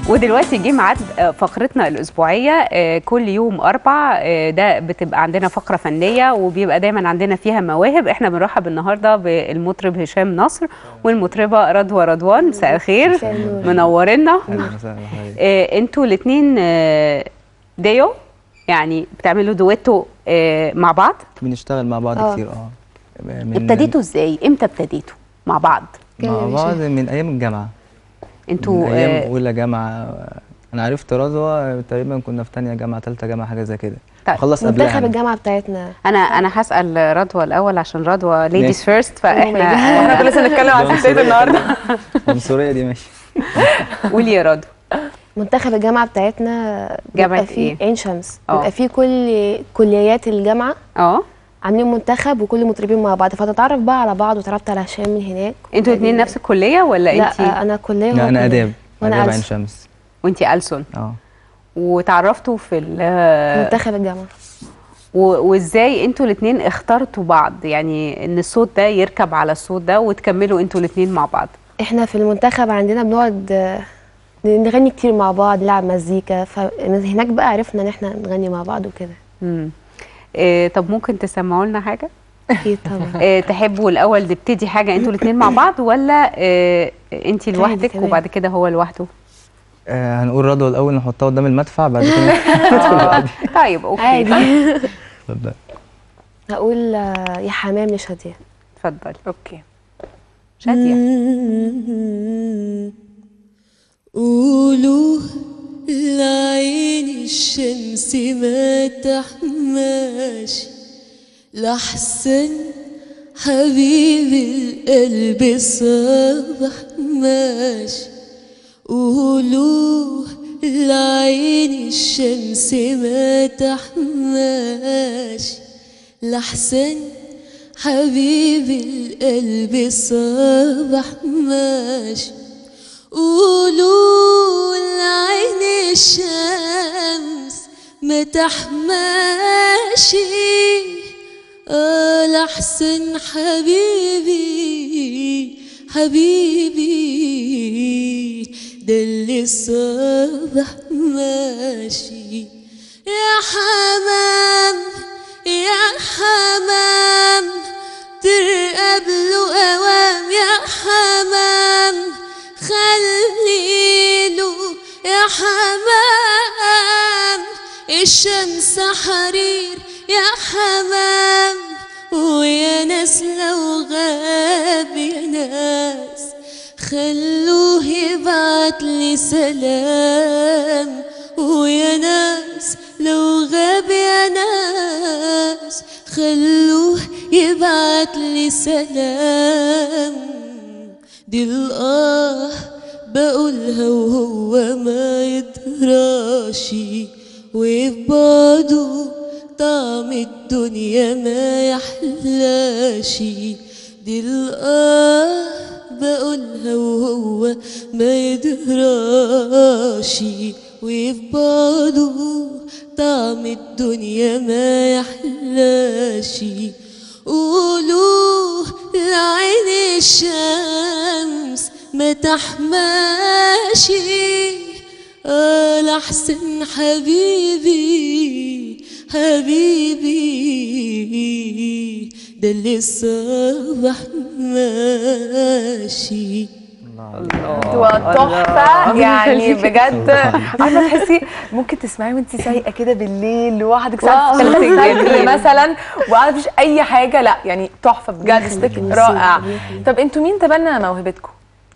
ودلوقتي جه ميعاد آه، فقرتنا الاسبوعيه آه، كل يوم اربع آه، ده بتبقى عندنا فقره فنيه وبيبقى دايما عندنا فيها مواهب احنا بنرحب النهارده بالمطرب هشام نصر والمطربه رضوى رضوان مساء الخير مساء النور. منورنا اهلا وسهلا حضرتك آه، انتوا الاثنين ديو يعني بتعملوا دويتو آه، مع بعض بنشتغل مع بعض آه. كتير اه من- ابتديتوا ازاي امتى ابتديتوا مع بعض مع كان بعض من ايام الجامعه من انتوا ايام آه، اولى جامعه انا عرفت رضوى تقريبا كنا في تانية جامعه تالتة جامعه حاجه زي كده طيب. خلص قبلها منتخب يعني. الجامعه بتاعتنا انا انا هسال رضوى الاول عشان رضوى ليديز ماشي. فيرست Oh my فاحنا God. آه، لسه نتكلم دي عن ستات عنصرية النهارده العنصريه دي ماشي قولي يا رضوى منتخب الجامعه بتاعتنا جامعة بيبقى فيه إيه؟ عين شمس آه. بيبقى فيه كل كليات الجامعه اه عاملين منتخب وكل مطربين مع بعض فتتعرف بقى على بعض وتعرفت على هشام من هناك انتوا الاثنين نفس الكليه ولا لا انت انا كليه لا وهو انا كلية. اداب وانا اداب عين ألسن. شمس وانت ألسن اه وتعرفتوا في ال- منتخب الجامعه و- وازاي انتوا الاثنين اخترتوا بعض يعني ان الصوت ده يركب على الصوت ده وتكملوا انتوا الاثنين مع بعض احنا في المنتخب عندنا بنقعد آه، نغني كتير مع بعض نلعب مزيكا فمن هناك بقى عرفنا ان احنا نغني مع بعض وكده امم إيه طب ممكن تسمعوا لنا حاجه اكيد طبعا إيه تحبوا الاول نبتدي حاجه انتوا الاثنين مع بعض ولا إيه انت لوحدك تمام. وبعد كده هو لوحده آه، هنقول رضوى الاول نحطها قدام المدفع بعد كده آه، طيب اوكي عادي اتفضل. هقول آه، يا حمام لشاديه اتفضل اوكي شاديه قولوا لعين الشمس ما تحماش لحسن حبيب القلب صبح ماشي قولوا لعين الشمس ما تحماش لحسن حبيب القلب صبح ماشي قولوا لعين الشمس ما تحماشي آه لحسن حبيبي حبيبي ده اللي الصبح ماشي يا حمام يا حمام ترقب له اوام يا حمام خليله يا حمام الشمس حرير يا حمام ويا ناس لو غاب يا ناس خلوه يبعت لي سلام ويا ناس لو غاب يا ناس خلوه يبعت لي سلام دي الآه بقولها وهو ما يدراشي وفي بعده طعم الدنيا ما يحلاشي دي الآه بقولها وهو ما يدراشي وفي بعده طعم الدنيا ما يحلاشي قولوا لعين الشمس ما تحماشي آه لحسن حبيبي حبيبي ده اللي الصبح ماشي تحفه يعني بجد عارفه تحسي ممكن تسمعي وانت سايقه كده بالليل لوحدك ساعه واو، 3 الفجر جميل. مثلا وقاعده مفيش اي حاجه لا يعني تحفه بجد صوتك يخليك. رائع ميرسي. طب انتوا مين تبنى موهبتكم؟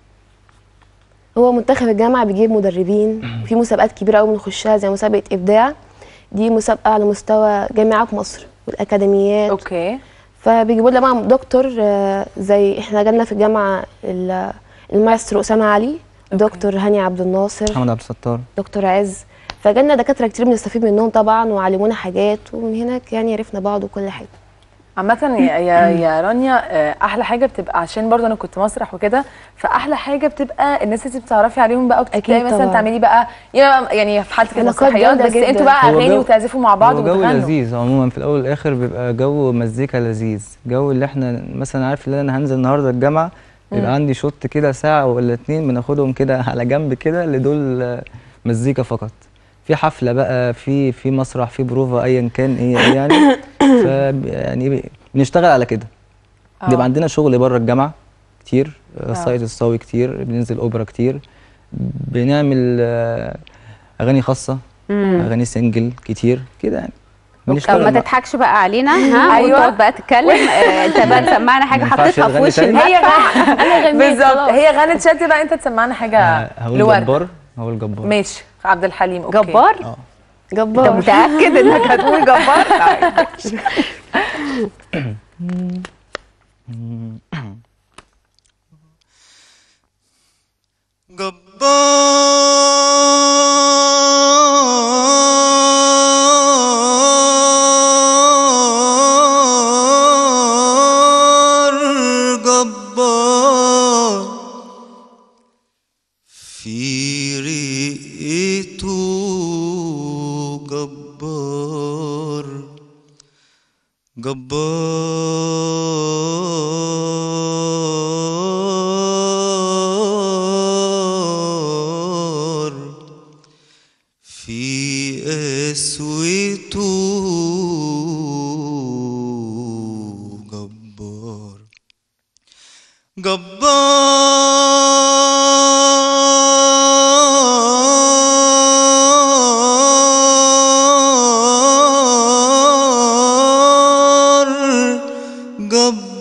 هو منتخب الجامعة بيجيب مدربين في مسابقات كبيرة قوي بنخشها زي مسابقة إبداع دي مسابقة على مستوى جامعات مصر والأكاديميات اوكي فبيجيبوا لنا بقى دكتور آه، زي احنا جالنا في الجامعة ال- المايسترو أسامة علي دكتور هاني عبد الناصر محمد عبد الستار دكتور عز فجالنا دكاترة كتير بنستفيد منهم طبعا وعلمونا حاجات ومن هناك يعني عرفنا بعض وكل حاجة عامة يا يا يا رانيا آه، احلى حاجة بتبقى عشان برضه انا كنت مسرح وكده فاحلى حاجة بتبقى الناس اللي بتعرفي عليهم بقى أكيد وبتبداي مثلا طبعا. تعملي بقى يا- يعني في حالتك علاقات المسرحيات جامدة بس جدا. انتوا بقى هو اغاني جو- وتعزفوا مع بعض هو جو وتغنوا لذيذ عموما في الاول والاخر بيبقى جو مزيكا لذيذ جو اللي احنا مثلا عارف ان انا هنزل النهارده الجامعه يبقى عندي شوت كده ساعه ولا اتنين بناخدهم كده على جنب كده لدول آه، مزيكا فقط في حفله بقى في في مسرح في بروفا ايا كان ايه إيه يعني ف يعني ب- بنشتغل على كده بيبقى عندنا شغل بره الجامعه كتير آه، سايت الصاوي كتير بننزل اوبرا كتير بنعمل آه، اغاني خاصه اغاني سنجل كتير كده يعني طب بنشتغل ما مع- تضحكش بقى علينا ها أيوة. وتقعد بقى تتكلم آه، انت بقى تسمعنا حاجه ما ينفعش حطيتها في تغني وش تاني؟ المدفع هي غنت انا غنيت بالظبط خلاص. هي غنت شادي بقى انت تسمعنا حاجه آه، هقول لورد جبار هقول جبار ماشي عبد الحليم اوكي جبار اه انت جبار متاكد انك هتقول جبار طيب. جبار جبار في رئته جبار جبار في قسوته جبار جبار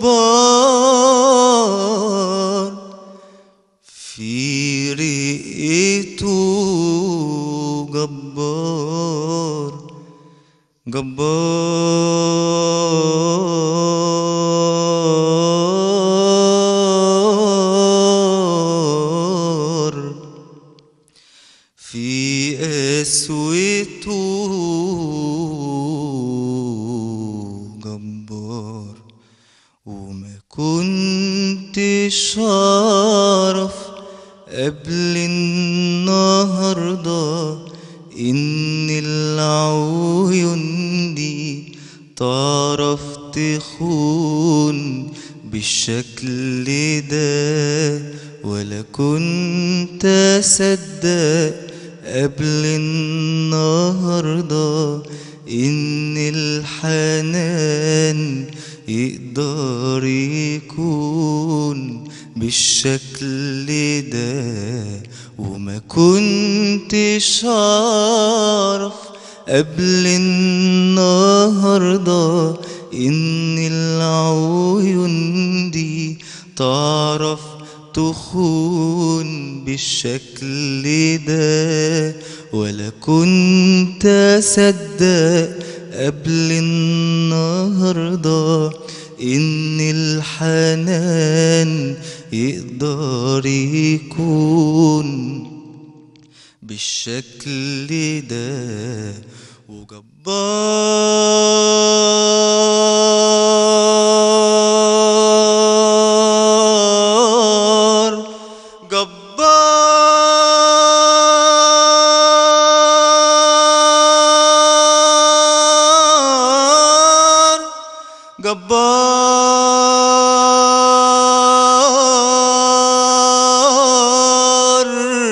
جبار في رئته جبار جبار في قسوته جبار وما كنتش اعرف قبل النهارده ان العيون دي تعرف تخون بالشكل ده ولا كنت اصدق قبل النهارده ان الحنان يقدر يكون بالشكل ده وما كنتش اعرف قبل النهارده ان العيون دي تعرف تخون بالشكل ده ولا كنت اصدق قبل النهارده ان الحنان يقدر يكون بالشكل ده وجبار جبار جبار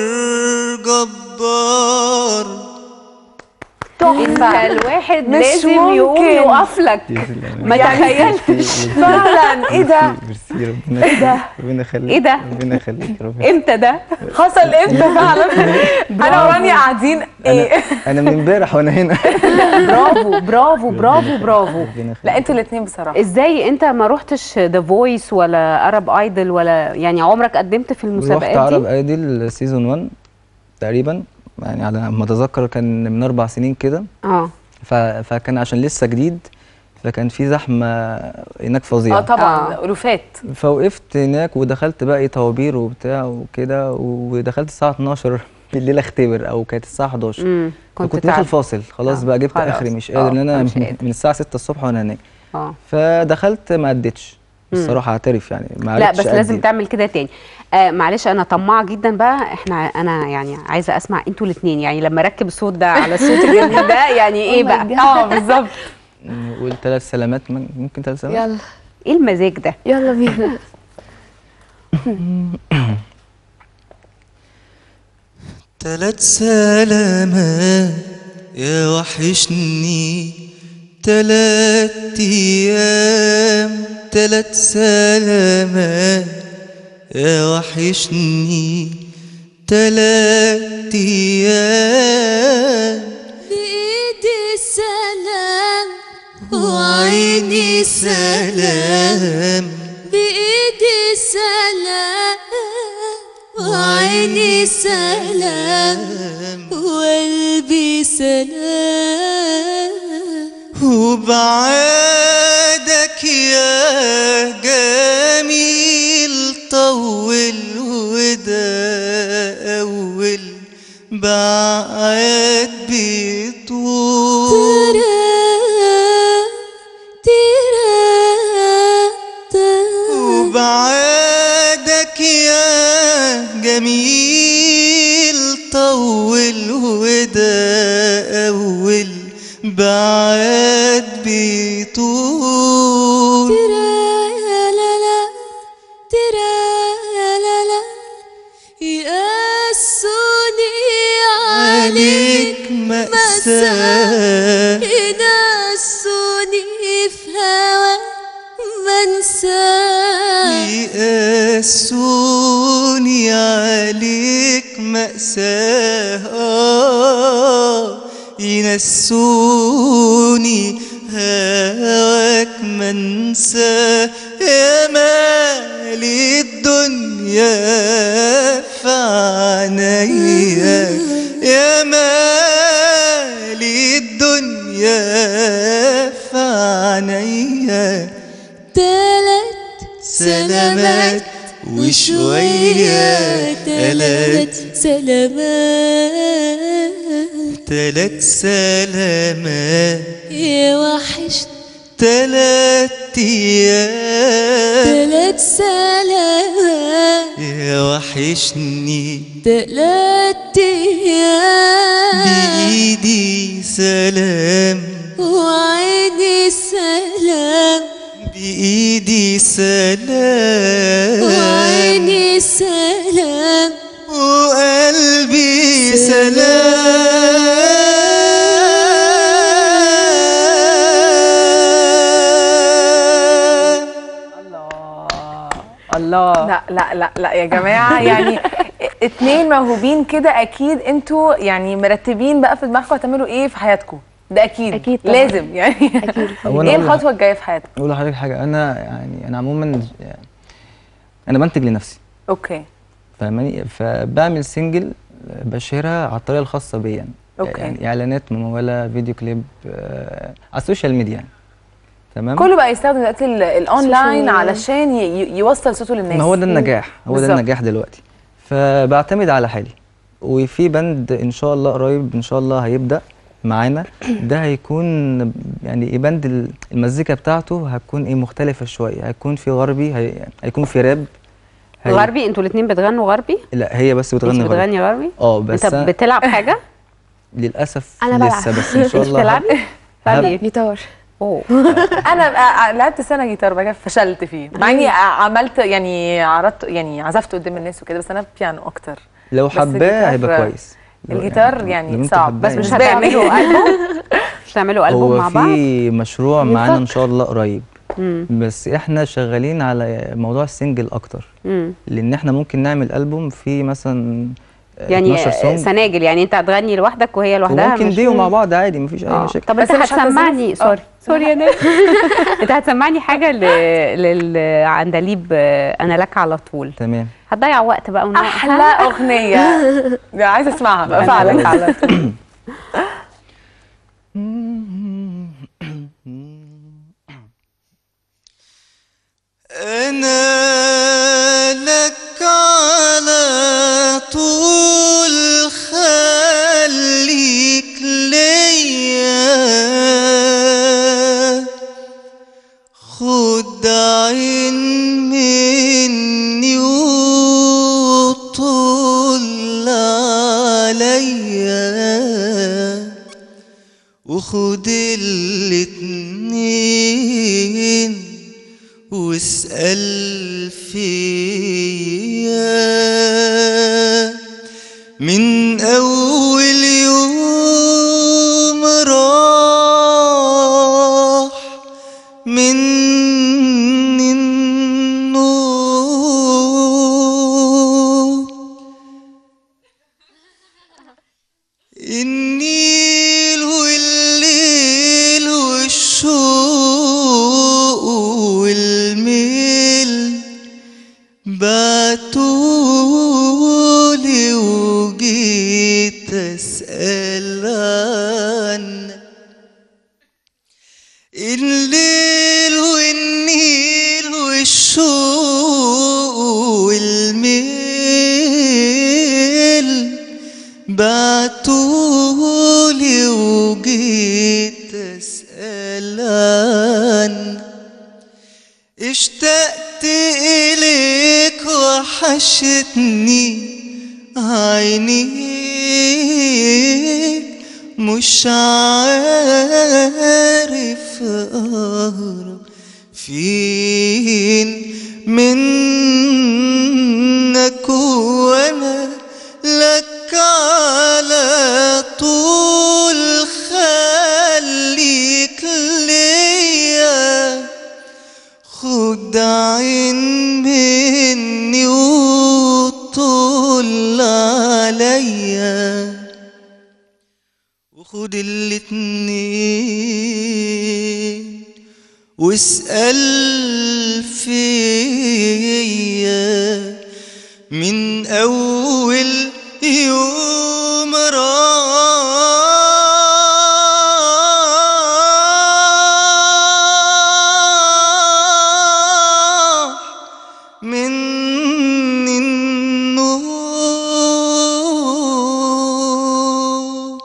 جبار انت الواحد مش لازم يقوم ممكن. يقف لك ما تخيلتش فعلا ايه ده ميرسي ربنا ايه ده؟ ربنا يخليك إيه ده؟ ربنا يخليك ربنا امتى ده حصل امتى فعلا انا ورانيا قاعدين ايه انا انا من امبارح وانا هنا برافو برافو برافو برافو ربنا يخليك. لا انتوا الاثنين بصراحه ازاي انت ما روحتش ذا فويس ولا ارب ايدل ولا يعني عمرك قدمت في رحت المسابقات عرب دي ايدل سيزون 1 تقريبا يعني على ما اتذكر كان من اربع سنين كده اه ف... فكان عشان لسه جديد فكان في زحمه هناك فظيعه اه طبعا آه. الوفات فوقفت هناك ودخلت بقى ايه طوابير وبتاع وكده ودخلت الساعه 12 بالليل اختبر او كانت الساعه 11 امم كنت, كنت كنت داخل تعب فاصل خلاص آه، بقى جبت خلاص. اخري مش آه، قادر ان انا مش من, قادر. من الساعه 6 الصبح وانا هناك اه فدخلت ما اديتش الصراحه اعترف يعني ما لا عرفتش بس لازم أدي. تعمل كده تاني آه معلش انا طماعه جدا بقى احنا انا يعني عايزه اسمع انتوا الاثنين يعني لما اركب الصوت ده على الصوت الجميل ده يعني ايه Oh my بقى God. اه بالظبط نقول ثلاث سلامات من- ممكن ثلاث سلامات يلا ايه المزاج ده يلا بينا تلات سلامات يا وحشني تلات ايام تلات سلامات يا وحشني تلات ايام بإيدي سلام وعيني سلام بإيدي سلام وعيني سلام وقلبي سلام وبعادك يا جميل طول وده أول بعاد بيطول تيرا تيرا وبعادك يا جميل طول وده أول بعاد بيطول تيرا لا لا تيرا لا لا يقاسوني عليك عليك مأساة ينسوني في هوا منساه يقاسوني عليك مأساة آه، ينسوني هواك منسى يا مالي الدنيا في عينيا يا مالي الدنيا في عينيا تلات سلامات وشوية تلات سلامات تلات سلامات يا وحش تلات ايام تلات سلامات يا وحشني تلات ايام بايدي سلام وعيني سلام بايدي سلام وعيني سلام وقلبي سلام الله لا لا لا لا يا جماعه يعني اتنين موهوبين كده اكيد انتوا يعني مرتبين بقى في دماغكم هتعملوا ايه في حياتكم ده اكيد أكيد طبعاً. لازم يعني أكيد. هو أنا ايه أقول لح- الخطوه الجايه في حياتك اقول لحضرتك حاجه انا يعني انا عموما يعني انا بنتج لنفسي اوكي فاهماني فبعمل سنجل بشهرها على الطريقه الخاصه بيا يعني أوكي. يعني اعلانات مموله فيديو كليب آه على السوشيال ميديا يعني تمام كله بقى يستخدم دلوقتي ال- الاونلاين ميديا. علشان ي- ي- يوصل صوته للناس ما هو ده النجاح هو ده بالظبط. النجاح دلوقتي فبعتمد على حالي وفي بند ان شاء الله قريب ان شاء الله هيبدا معانا ده هيكون يعني بند ال- المزيكا بتاعته هتكون ايه مختلفه شويه هيكون في غربي هي هيكون في راب هي- غربي انتوا الاثنين بتغنوا غربي لا هي بس انت بتغني غربي بتغني غربي اه بس انت أنا بتلعب حاجه للاسف أنا بلعب. لسه بس ان شاء الله بتلعبي بتلعبي ايه جيتار اوه انا بقى لعبت سنه جيتار بقى فشلت فيه مع اني عملت يعني عرضت يعني عزفت قدام الناس وكده بس انا بيانو اكتر لو بس حباه الجيتار- هيبقى كويس لو الجيتار يعني لو أنت صعب، حباه بس يعني. مش بالنسبة لي. هتعملوا البوم مش هتعملوا البوم مع هو بعض في مشروع معانا ان شاء الله قريب مم. بس احنا شغالين على موضوع السنجل اكتر مم. لان احنا ممكن نعمل البوم فيه مثلا آه، يعني 12 آه، سونج سناجل يعني انت هتغني لوحدك وهي لوحدها وممكن مش- ديو مع بعض عادي مفيش اي آه. مشاكل طب بس انت مش هتسمعني هتعزف- سوري آه. سوري يا ناس انت هتسمعني حاجه ل- للعندليب آه، انا لك على طول تمام هتضيع وقت بقى ونوقف. احلى اغنيه ده عايزه اسمعها بقى أنا فعلا لك على طول أنا لك على طول خليك ليا خد عين مني وطول عليا وخد الاتنين واسأل فيا من أول يوم راح مني النور النيل والليل والشوق والميل بعتولي وجيت أسأل عنك الليل والنيل والشوق والميل بعتولي وجيت أسأل عنك اشتقت إليك وحشتني عينيك مش عارف أهرب فين منك وأنا لك على طول خليك ليا خد عين مني وطول عليا وخد الاتنين واسأل فيا من أول يوم راح مني النور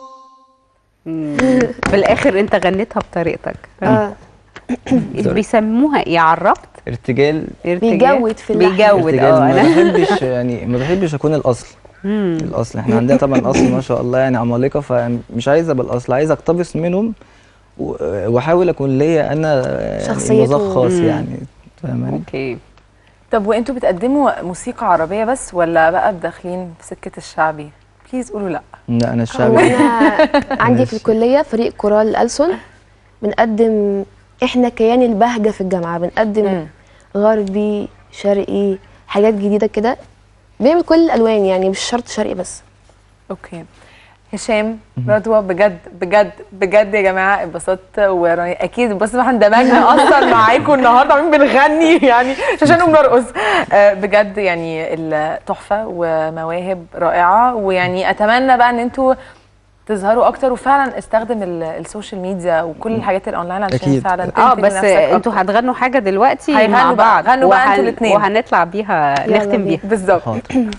في الاخر انت غنيتها بطريقتك اه بيسموها ايه عربت ارتجال ارتجال؟ بيجود في اللحن. بيجود ارتجال اه ما انا بحبش يعني ما بحبش اكون الاصل الاصل احنا عندنا طبعا اصل ما شاء الله يعني عمالقه فمش عايز ابقى الاصل عايز اقتبس منهم و- واحاول اكون ليا انا يعني شخصيته. مذاق خاص مم. يعني فاهماني اوكي طب وانتوا بتقدموا موسيقى عربيه بس ولا بقى داخلين في سكه الشعبي بليز قولوا لا لا انا هو الشعبي انا عندي في ماشي. الكليه فريق كورال ألسن بنقدم احنا كيان البهجه في الجامعه بنقدم مم. غربي شرقي حاجات جديده كده بنعمل كل الالوان يعني مش شرط شرقي بس اوكي هشام رضوى بجد بجد بجد يا جماعه اتبسطت وراني اكيد بس ما اندمجنا اصلا معاكم النهارده عاملين بنغني يعني مش عشان بنرقص آه، بجد يعني التحفه ومواهب رائعه ويعني اتمنى بقى ان انتوا تظهروا اكتر وفعلا استخدم ال- السوشيال ميديا وكل الحاجات الاونلاين عشان أكيد. فعلا اه تنتج بس نفسك انتوا أكتر. هتغنوا حاجه دلوقتي هيغنوا مع بقى، بعض غنوا بقى انتوا وهن- الاتنين. وهنطلع بيها يلا نختم بينا. بيها بالظبط حاضر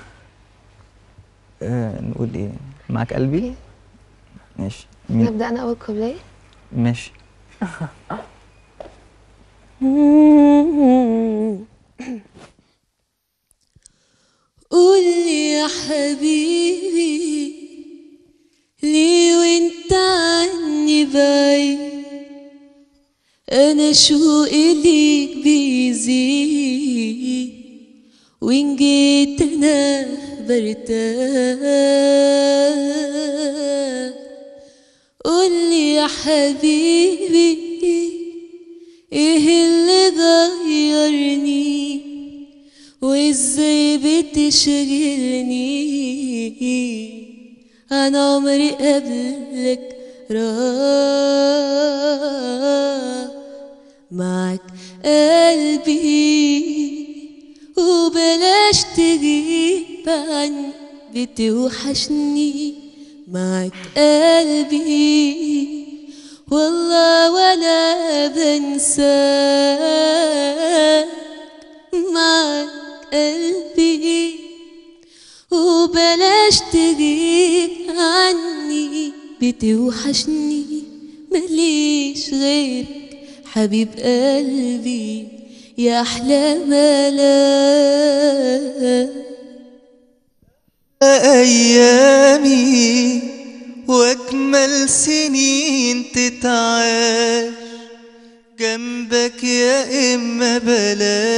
آه نقول ايه معاك قلبي ماشي مين نبدا انا اول كوبليه ماشي قول لي يا حبيبي ليه وانت عني بعيد انا شوقي ليك بيزيد وان جيت انا برتاح قول لي يا حبيبي ايه اللي غيرني وازاي بتشغلني عن عمري قبلك راح معك قلبي وبلاش تغيب عني بتوحشني معك قلبي والله ولا بنساك معك قلبي وبلاش تغيب عني بتوحشني ماليش غيرك حبيب قلبي يا أحلى ملاك أيامي وأجمل سنين تتعاش جنبك يا إما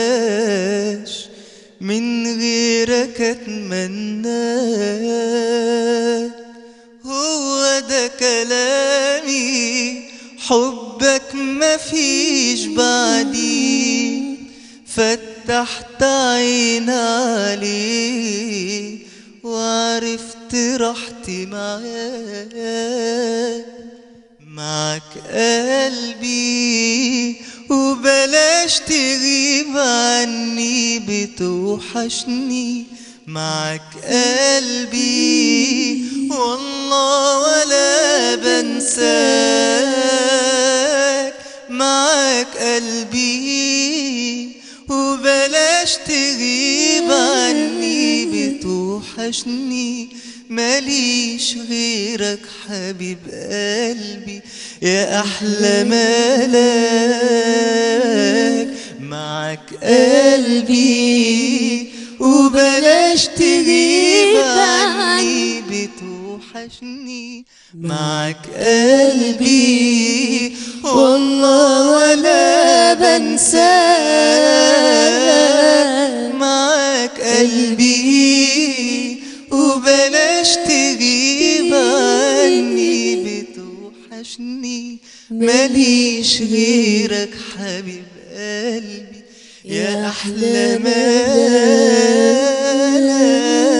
بلاش من غيرك أتمنى كلامي حبك مفيش بعدي فتحت عين عليه وعرفت راحتي معاك معك قلبي وبلاش تغيب عني بتوحشني معك قلبي والله ولا بنساك معك قلبي وبلاش تغيب عني بتوحشني ماليش غيرك حبيب قلبي يا أحلى ملاك معك قلبي وبلاش تغيب عني بتوحشني معك قلبي والله ولا بنساك معك قلبي وبلاش تغيب عني بتوحشني ماليش غيرك حبيب قلبي يا أحلى ملاك